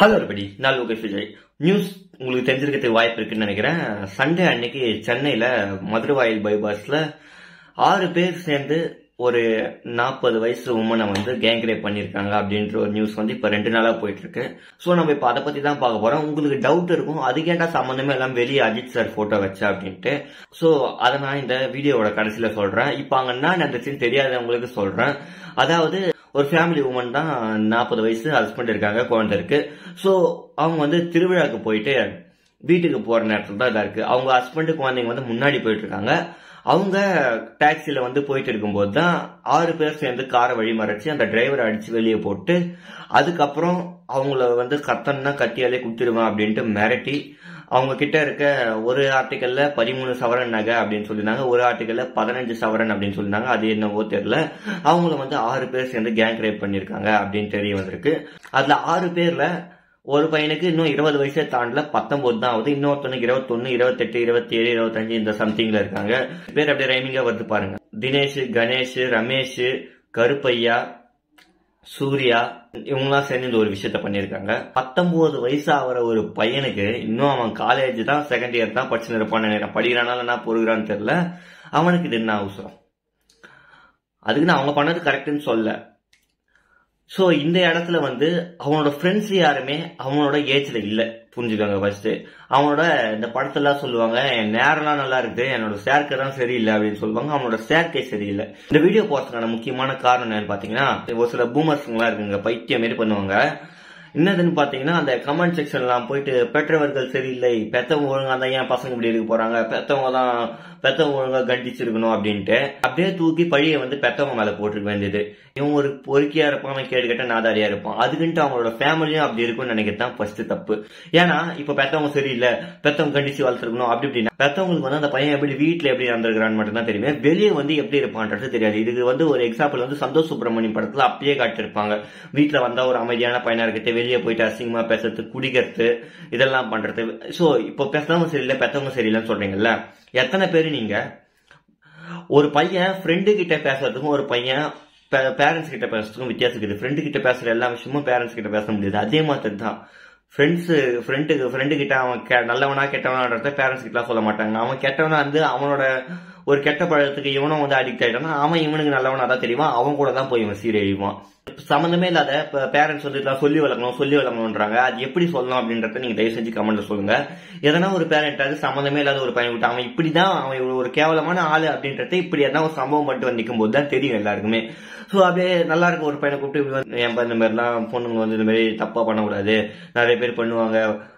hello everybody நான் Lokesh Vijay news உங்களுக்கு தெரிஞ்சிருக்கிறதுக்கு வாய்ப்பு இருக்குன்னு நினைக்கிறேன் சண்டே அன்னைக்கு சென்னையில மதுரவாயில் பைபாஸ்ல ஆறு பேர் சேர்ந்து ஒரு நாற்பது வயசு உமனை வந்து கேங் ரேப் பண்ணியிருக்காங்க அப்படின்ற ஒரு நியூஸ் வந்து இப்போ ரெண்டு நாளாக போயிட்டு இருக்கு ஸோ நம்ம இப்போ அதை பற்றி தான் பார்க்க போகிறோம் உங்களுக்கு டவுட் இருக்கும் அது கேட்டா சம்மந்தமே எல்லாம் வெளியே அஜித் சார் ஃபோட்டோ வச்சா அப்படின்ட்டு ஸோ அதை நான் இந்த வீடியோவோட கடைசியில் சொல்கிறேன் இப்போ அங்கே என்ன நடந்துச்சுன்னு தெரியாதவங்களுக்கு சொல்கிறேன் அதாவது ஒரு ஃபேமிலி உமன் தான் நாற்பது வயசு ஹஸ்பண்ட் இருக்காங்க குழந்தை இருக்கு ஸோ அவங்க வந்து திருவிழாக்கு போயிட்டு வீட்டுக்கு போற நேரத்தில் தான் இதா இருக்கு அவங்க ஹஸ்பண்டு குழந்தைங்க வந்து முன்னாடி போயிட்டு இருக்காங்க அவங்க டாக்ஸில வந்து போயிட்டு இருக்கும்போது தான் ஆறு பேர் சேர்ந்து காரை வழி மறைச்சு அந்த டிரைவரை அடிச்சு வெளியே போட்டு அதுக்கப்புறம் அவங்கள வந்து கத்தன்னா கட்டியாலே குத்திடுவேன் அப்படின்ட்டு மிரட்டி அவங்க கிட்ட இருக்க ஒரு ஆர்டிக்கல்ல பதிமூணு சவரன் நகை அப்படின்னு சொல்லியிருந்தாங்க ஒரு ஆர்டிக்கல்ல பதினஞ்சு சவரன் அப்படின்னு சொல்லியிருந்தாங்க அது என்னவோ தெரியல அவங்கள வந்து ஆறு பேர் சேர்ந்து கேங் ரேப் பண்ணிருக்காங்க அப்படின்னு தெரிய வந்திருக்கு அதுல ஆறு பேர்ல ஒரு பையனுக்கு இன்னும் இருபது வயசே தாண்டல பத்தொன்பது தான் ஆகுது இன்னொருத்தனுக்கு இருபத்தொன்னு இருபத்தெட்டு இருபத்தி ஏழு இருபத்தஞ்சு இந்த சம்திங்ல இருக்காங்க பேர் அப்படியே ரைமிங்கா வருது பாருங்க தினேஷ் கணேஷ் ரமேஷ் கருப்பையா சூர்யா இவங்கெல்லாம் சேர்ந்து இந்த ஒரு விஷயத்த பண்ணியிருக்காங்க பத்தொன்பது வயசு ஆகிற ஒரு பையனுக்கு இன்னும் அவன் காலேஜ் தான் செகண்ட் இயர் தான் படிச்சுன்னு இருப்பான்னு நினைக்கிறேன் படிக்கிறானா என்ன பொறுகிறான்னு தெரியல அவனுக்கு இது என்ன அவசரம் அதுக்கு நான் அவங்க பண்ணது கரெக்டுன்னு சொல்ல ஸோ இந்த இடத்துல வந்து அவனோட ஃப்ரெண்ட்ஸ் யாருமே அவனோட ஏஜ்ல இல்லை புரிஞ்சுக்கோங்க ஃபர்ஸ்ட் அவனோட இந்த படத்தெல்லாம் சொல்லுவாங்க என் நேரம்லாம் நல்லா இருக்குது என்னோட சேர்க்கை தான் சரியில்லை அப்படின்னு சொல்லுவாங்க அவனோட சேர்க்கை சரியில்லை இந்த வீடியோ போறதுக்கான முக்கியமான காரணம் என்னன்னு பாத்தீங்கன்னா ஒரு சில பூமர்ஸ்ங்களாம் இருக்குங்க பைத்தியம் மாரி பண்ணுவாங்க என்னதுன்னு பாத்தீங்கன்னா அந்த கமெண்ட் செக்ஷன்லாம் போயிட்டு பெற்றவர்கள் சரியில்லை பெத்தவங்க ஒழுங்கா தான் ஏன் பசங்க இப்படி இருக்க போறாங்க பெத்தவங்க தான் பெத்தவங்க ஒழுங்கா கண்டிச்சிருக்கணும் அப்படின்ட்டு அப்படியே தூக்கி பழிய வந்து பெத்தவங்க மேல போட்டுருக்க வேண்டியது இவன் ஒரு பொறுக்கியா இருப்பான் அவன் கேடு கேட்ட நாதாரியா இருப்பான் அதுக்குன்ட்டு அவங்களோட ஃபேமிலியும் அப்படி இருக்கும்னு நினைக்கிறது தான் ஃபர்ஸ்ட் தப்பு ஏன்னா இப்ப பெத்தவங்க சரியில்லை பெத்தவங்க கண்டிச்சு வளர்த்துருக்கணும் அப்படி இப்படின்னா பெத்தவங்களுக்கு வந்து அந்த பையன் எப்படி வீட்டுல எப்படி நடந்திருக்கிறான்னு மட்டும் தான் தெரியுமே வெளியே வந்து எப்படி இருப்பான்றது தெரியாது இதுக்கு வந்து ஒரு எக்ஸாம்பிள் வந்து சந்தோஷ் சுப்பிரமணியம் படத்துல அப்பயே காட்டியிருப்பாங்க வீட்டுல வந்தா ஒரு அமைதியான பையனா இருக்கிறது வெளியே போயிட்டு அசிங்கமா பேசுறது குடிக்கிறது இதெல்லாம் பண்றது சோ இப்போ பேசுறவங்க சரியில்லை பெத்தவங்க சரியில்லைன்னு சொல்றீங்கல்ல எத்தனை பேர் நீங்க ஒரு பையன் ஃப்ரெண்டு கிட்ட பேசுறதுக்கும் ஒரு பையன் பேரண்ட்ஸ் கிட்ட பேசுறதுக்கும் வித்தியாசம் இருக்குது ஃப்ரெண்டு கிட்ட பேசுற எல்லா விஷயமும் பேரண்ட்ஸ் கிட்ட பேச முடியாது அதே மாதிரி தான் ஃப்ரெண்ட்ஸ் ஃப்ரெண்டுக்கு ஃப்ரெண்டு கிட்ட அவன் கெ- நல்லவனா கெட்டவனான்றத பேரண்ட்ஸ் கிட்டலாம் சொல்ல மாட்டாங்க அவன் கெட்டவனா வந்து அவனோட ஒரு கெட்ட பழக்கத்துக்கு இவனும் வந்து அடிக்ட் ஆயிட்டானா அவன் இவனுக்கு நல்லவனா தான் தெரியுமா அவன் கூட தான் போய் இவன் சீரழிவான் சம்மந்தமே இல்லாத பேரண்ட்ஸ் வந்து இதெல்லாம் சொல்லி வளர்க்கணும் சொல்லி வளர்க்கணும்ன்றாங்க அது எப்படி சொல்லணும் அப்படின்றத நீங்க தயவு செஞ்சு கமெண்ட்ல சொல்லுங்க எதனா ஒரு பேரண்ட் அது சம்மந்தமே இல்லாத ஒரு பையன் விட்டு அவன் இப்படிதான் அவன் இவ்வளவு ஒரு கேவலமான ஆளு அப்படின்றத இப்படி எதனா ஒரு சம்பவம் மட்டும் வந்து நிற்கும் போது தான் தெரியும் எல்லாருக்குமே சோ அப்படியே நல்லா இருக்க ஒரு பையனை கூப்பிட்டு இப்படி வந்து என் இந்த மாதிரிலாம் பொண்ணுங்க வந்து இந்த மாதிரி தப்பா பண்ணக்கூடாது நிறைய பேர் பண்ணுவாங்க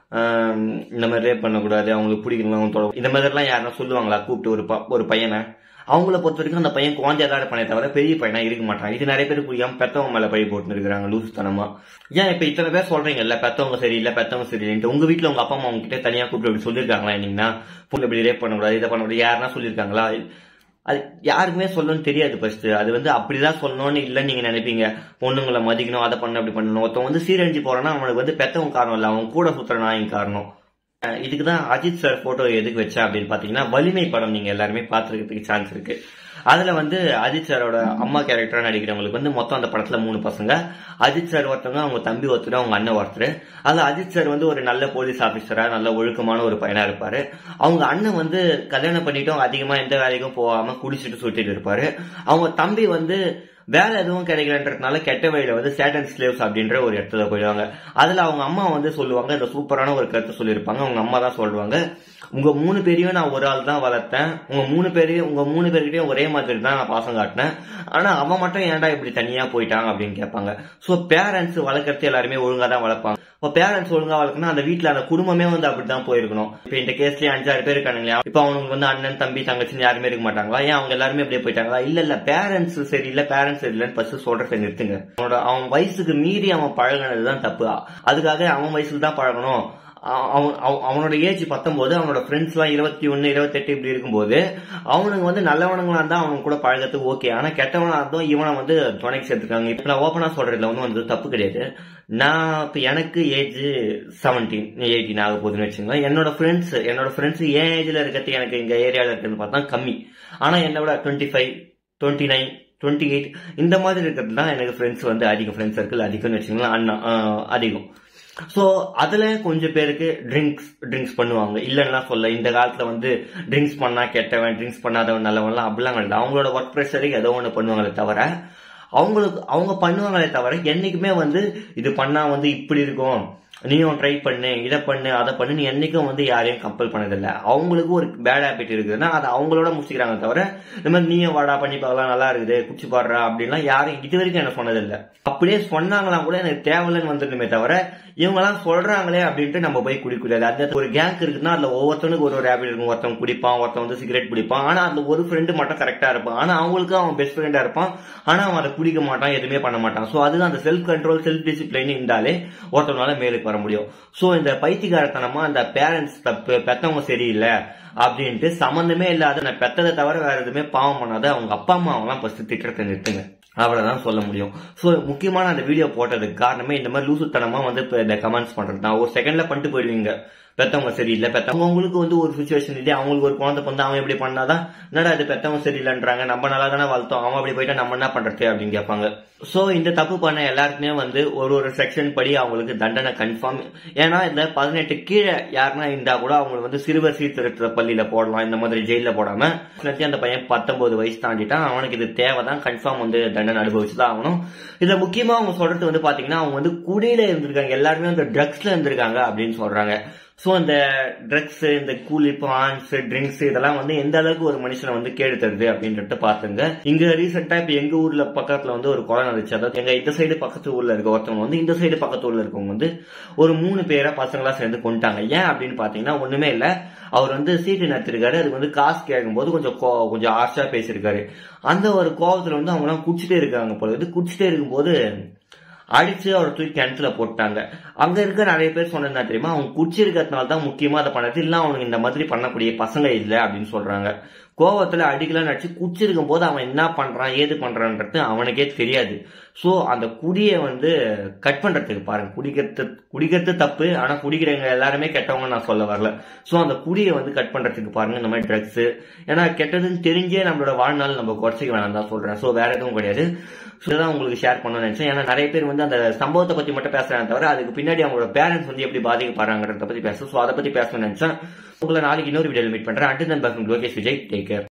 ஆஹ் இந்த மாதிரி ரேப் பண்ணக்கூடாது அவங்களுக்கு பிடிக்கணும் தொட- இந்த மாதிரிலாம் யாருன்னா சொல்லுவாங்களா கூப்பிட்டு ஒரு ப- ஒரு பையனை அவங்கள பொறுத்த வரைக்கும் அந்த பையன் குழந்தையா தான் இருப்பானே தவிர பெரிய பையனா இருக்க மாட்டான் இது நிறைய பேர் புரியாம பெத்தவங்க மேல பழி போட்டு இருக்கிறாங்க லூசுத்தனமா ஏன் இப்ப இத்தனை பேர் சொல்றீங்கல்ல பெத்தவங்க சரியில்லை பெத்தவங்க சரியில்லைன்ட்டு உங்க வீட்டுல உங்க அப்பா அம்மா உங்ககிட்ட தனியா கூப்பிட்டு இப்படி சொல்லியிருக்காங்களா என்னீங்கன்னா பொண்ணு இப்படி ரேப் பண்ணக்கூடாது இதை பண்ணக்கூடாது யாருன்னா சொல்லியிருக்காங்களா அது யாருக்குமே சொல்லணும்னு தெரியாது ஃபர்ஸ்ட் அது வந்து அப்படிதான் சொல்லணும்னு இல்லைன்னு நீங்க நினைப்பீங்க பொண்ணுங்களை மதிக்கணும் அதை பண்ண அப்படி பண்ணணும் ஒருத்தன் வந்து சீரழிஞ்சு போறான்னா அவனுக்கு வந்து பெத்தவங்க காரணம் இல்ல அவன் கூட சுத்துற நாயின் காரணம் அஹ் இதுக்கு தான் அஜித் சார் போட்டோ எதுக்கு வச்சேன் அப்படின்னு பாத்தீங்கன்னா வலிமை படம் நீங்க எல்லாருமே பாத்துக்கிறதுக்கு சான்ஸ் இருக்கு அதுல வந்து அஜித் சாரோட அம்மா கேரக்டரா நடிக்கிறவங்களுக்கு வந்து மொத்தம் அந்த படத்துல மூணு பசங்க அஜித் சார் ஒருத்தவங்க அவங்க தம்பி ஒருத்தர் அவங்க அண்ணன் ஒருத்தர் அதுல அஜித் சார் வந்து ஒரு நல்ல போலீஸ் ஆபீசரா நல்ல ஒழுக்கமான ஒரு பையனா இருப்பாரு அவங்க அண்ணன் வந்து கல்யாணம் பண்ணிட்டும் அதிகமா எந்த வேலைக்கும் போகாம குடிச்சிட்டு சுத்திட்டு இருப்பாரு அவங்க தம்பி வந்து வேலை எதுவும் கிடைக்கலன்றதுனால கெட்ட வழியில வந்து சேட்டன் ஸ்லேவ்ஸ் அப்படின்ற ஒரு இடத்துல போயிடுவாங்க அதுல அவங்க அம்மா வந்து சொல்லுவாங்க இந்த சூப்பரான ஒரு கருத்து சொல்லியிருப்பாங்க அவங்க அம்மா தான் சொல்லுவாங்க உங்க மூணு பேரையும் நான் ஒரு ஆள் தான் வளர்த்தேன் உங்க மூணு பேரையும் உங்க மூணு பேர்கிட்டயும் ஒரே மாதிரி தான் நான் பாசம் காட்டினேன் ஆனா அவன் மட்டும் ஏன்டா இப்படி தனியா போயிட்டாங்க அப்படின்னு கேட்பாங்க சோ பேரண்ட்ஸ் வளர்க்கறது எல்லாருமே ஒழுங்கா தான் வளர்ப்பாங்க இப்போ பேரண்ட்ஸ் ஒழுங்கா வளர்க்கணும் அந்த வீட்ல அந்த குடும்பமே வந்து அப்படிதான் போயிருக்கணும் இப்போ இந்த கேஸ்லயே அஞ்சாறு பேர் இருக்காங்க இல்லையா இப்போ அவனுக்கு வந்து அண்ணன் தம்பி தங்கச்சின்னு யாருமே இருக்க மாட்டாங்களா ஏன் அவங்க எல்லாருமே அப்படியே போயிட்டாங்களா இல்ல இல்ல பேரண்ட்ஸ் சரியில்லை பேரண்ட்ஸ் சரியில்லைன்னு ஃபர்ஸ்ட் சொல்றதை நிறுத்துங்க அவனோட அவன் வயசுக்கு மீறி அவன் பழகினதுதான் தப்பு அதுக்காக அவன் வயசுல தான் பழகணும் அவ- அவன் அவ- அவனோட ஏஜ் பத்தொன்பது அவனோட ஃப்ரெண்ட்ஸ் எல்லாம் இருபத்தி ஒன்னு இருபத்தெட்டு இப்படி இருக்கும்போது அவனுக்கு வந்து நல்லவனுங்களா இருந்தா அவனுக்கு கூட பழகத்துக்கு ஓகே ஆனா கெட்டவனா இருந்தும் இவனை வந்து துணைக்கு சேர்த்துருக்காங்க இப்ப நான் ஓப்பனா சொல்றதுல ஒன்றும் வந்து தப்பு கிடையாது நான் இப்ப எனக்கு ஏஜ் செவன்டீன் எயிட்டீன் ஆக போகுதுன்னு வச்சுங்களேன் என்னோட ஃப்ரெண்ட்ஸ் என்னோட ஃப்ரெண்ட்ஸ் ஏன் ஏஜ்ல இருக்கிறது எனக்கு இங்க ஏரியால இருக்கிறது பார்த்தா கம்மி ஆனா என்னை விட twenty five twenty nine twenty eight இந்த மாதிரி இருக்கிறது தான் எனக்கு ஃப்ரெண்ட்ஸ் வந்து அதிகம் ஃப்ரெண்ட்ஸ் சர்க்கிள் அதிகம்னு வச்சுங்களேன் அண்ணா ஆஹ் அதிகம் ஸோ அதுல கொஞ்சம் பேருக்கு ட்ரிங்க்ஸ் ட்ரிங்க்ஸ் பண்ணுவாங்க இல்லைன்னா சொல்ல இந்த காலத்துல வந்து ட்ரிங்க்ஸ் பண்ணா கெட்டவன் ட்ரிங்க்ஸ் பண்ணாதவன் நல்லவன்லாம் அப்படிலாம் கிடையாது அவங்களோட ஒர்க் ப்ரெஷருக்கு ஏதோ ஒன்று பண்ணுவாங்களே தவிர அவங்களுக்கு அவங்க பண்ணுவாங்களே தவிர என்னைக்குமே வந்து இது பண்ணா வந்து இப்படி இருக்கும் நீயும் ட்ரை பண்ணு இதை பண்ணு அதை பண்ணு நீ என்னைக்கும் வந்து யாரையும் கம்பல் பண்ணதில்லை அவங்களுக்கு ஒரு பேட் ஹேபிட் இருக்குதுன்னா அதை அவங்களோட முடிச்சுக்கிறாங்க தவிர இந்த மாதிரி நீயும் வாடா பண்ணி பார்க்கலாம் நல்லா இருக்குது குச்சி பாடுறா அப்படின்லாம் யாரும் இது வரைக்கும் என்ன சொன்னதில்லை அப்படியே சொன்னாங்களா கூட எனக்கு தேவையில்லைன்னு வந்துருமே தவிர இவங்கெல்லாம் சொல்றாங்களே அப்படின்ட்டு நம்ம போய் குடிக்கூடாது அந்த ஒரு கேங்க் இருக்குன்னா அதுல ஒவ்வொருத்தனுக்கு ஒரு ஒரு ஹேபிட் இருக்கும் ஒருத்தன் குடிப்பான் ஒருத்தன் வந்து சிகரெட் பிடிப்பான் ஆனா அந்த ஒரு ஃப்ரெண்டு மட்டும் கரெக்டா இருப்பான் ஆனா அவங்களுக்கு அவன் பெஸ்ட் ஃப்ரெண்டா இருப்பான் ஆனா அவன் அதை குடிக்க மாட்டான் எதுவுமே பண்ண மாட்டான் சோ அதுதான் அந்த செல்ஃப் கண்ட்ரோல் செல்ஃப் டிசிப்ளின் இருந்தாலே ஒருத்தவனால மேலுக்கு வர முடியும் சோ இந்த பைத்தியகாரத்தனமா அந்த பேரண்ட்ஸ் தப்பு பெத்தவங்க சரியில்லை அப்படின்ட்டு சம்பந்தமே இல்லாத நான் பெத்ததை தவிர வேற எதுவுமே பாவம் பண்ணாத அவங்க அப்பா அம்மாவெல்லாம் ஃபர்ஸ்ட் திட்டத்தை நிறுத்துங்க அவ்வளவுதான் சொல்ல முடியும் ஸோ முக்கியமான அந்த வீடியோ போட்டதுக்கு காரணமே இந்த மாதிரி லூசுத்தனமா வந்து இப்போ இந்த கமெண்ட்ஸ் பண்றது தான் ஒரு செகண்ட்ல பண்ணிட்டு போயிடுவீங்க பெத்தவங்க சரியில்லை பெத்தவங்க உங்களுக்கு வந்து ஒரு சுச்சுவேஷன் இல்லையா அவங்களுக்கு ஒரு குழந்தை வந்து அவன் எப்படி பண்ணாதான் என்னடா இது பெத்தவங்க சரியில்லைன்றாங்க நம்ம நல்லா தானே வளர்த்தோம் அவன் அப்படி போயிட்டா நம்ம என்ன பண்றது அப்படின்னு கேட்பாங்க சோ இந்த தப்பு பண்ண எல்லாருக்குமே வந்து ஒரு ஒரு செக்ஷன் படி அவங்களுக்கு தண்டனை கன்ஃபார்ம் ஏன்னா இந்த பதினெட்டு கீழே யாருன்னா இருந்தா கூட அவங்களுக்கு வந்து சிறுவர் சீர்திருத்த பள்ளியில போடலாம் இந்த மாதிரி ஜெயில போடாம அந்த பையன் பத்தொன்பது வயசு தாண்டிட்டான் அவனுக்கு இது தேவைதான் கன்ஃபார்ம் வந்து தண்டனை அனுபவிச்சுதான் ஆகணும் இதுல முக்கியமா அவங்க சொல்றது வந்து பாத்தீங்கன்னா அவங்க வந்து குடியில இருந்திருக்காங்க எல்லாருமே அந்த ட்ரக்ஸ்ல இருந்திருக்காங்க அப்படின்னு சொல்றாங்க ஸோ இந்த ட்ரக்ஸ் இந்த கூலி பான்ஸ் ட்ரிங்க்ஸ் இதெல்லாம் வந்து எந்த அளவுக்கு ஒரு மனுஷனை வந்து கேடு தருது அப்படின்றத பாத்துங்க இங்க ரீசெண்டா இப்ப எங்க ஊர்ல பக்கத்துல வந்து ஒரு கொலை நடந்துச்சு அதாவது எங்க இந்த சைடு பக்கத்து ஊர்ல இருக்க ஒருத்தவங்க வந்து இந்த சைடு பக்கத்து ஊர்ல இருக்கவங்க வந்து ஒரு மூணு பேரை பசங்களா சேர்ந்து கொண்டுட்டாங்க ஏன் அப்படின்னு பாத்தீங்கன்னா ஒண்ணுமே இல்ல அவர் வந்து சீட்டு நடத்திருக்காரு அதுக்கு வந்து காசு கேட்கும்போது கொஞ்சம் கொஞ்சம் ஆர்ஷா பேசியிருக்காரு அந்த ஒரு கோபத்துல வந்து அவங்க எல்லாம் குடிச்சிட்டே இருக்காங்க போல இது குடிச்சிட்டே இருக்கும்போது அடிச்சு அவரை தூக்கி கிணத்துல போட்டாங்க அங்க இருக்க நிறைய பேர் சொன்னது தெரியுமா அவங்க குடிச்சிருக்கிறதுனால தான் முக்கியமா அதை பண்ணது இல்ல அவனுக்கு இந்த மாதிரி பண்ணக்கூடிய பசங்க இல்லை அப்படின்னு சொல்றாங்க கோவத்துல அடிக்கலாம் நடிச்சு குடிச்சிருக்கும் போது அவன் என்ன பண்றான் ஏது பண்றான்றது அவனுக்கே தெரியாது சோ அந்த குடியை வந்து கட் பண்றதுக்கு பாருங்க குடிக்கிறது குடிக்கிறது தப்பு ஆனா குடிக்கிறவங்க எல்லாருமே கெட்டவங்க நான் சொல்ல வரல சோ அந்த குடியை வந்து கட் பண்றதுக்கு பாருங்க இந்த மாதிரி ட்ரக்ஸ் ஏன்னா கெட்டதுன்னு தெரிஞ்சே நம்மளோட வாழ்நாள் நம்ம குறைச்சிக்க வேணாம் தான் சொல்றேன் சோ வேற எதுவும் கிடையாது இதுதான் உங்களுக்கு ஷேர் பண்ணணும்னு நினைச்சேன் ஏன்னா நிறைய பேர் வந்து அந்த சம்பவத்தை பத்தி மட்டும் பேசுறாங்க தவிர அதுக்கு பின்னாடி அவங்களோட பேரண்ட்ஸ் வந்து எப்படி பாதிக்கப்படுறாங்கிறத பத்தி பேசும் ஸோ அதை பத்தி பேசணும்னு நினைச்சேன் உங்களை நாளைக்கு இன்னொரு வீடியோ மீட் பண்றேன் and then Lokesh Vijay take care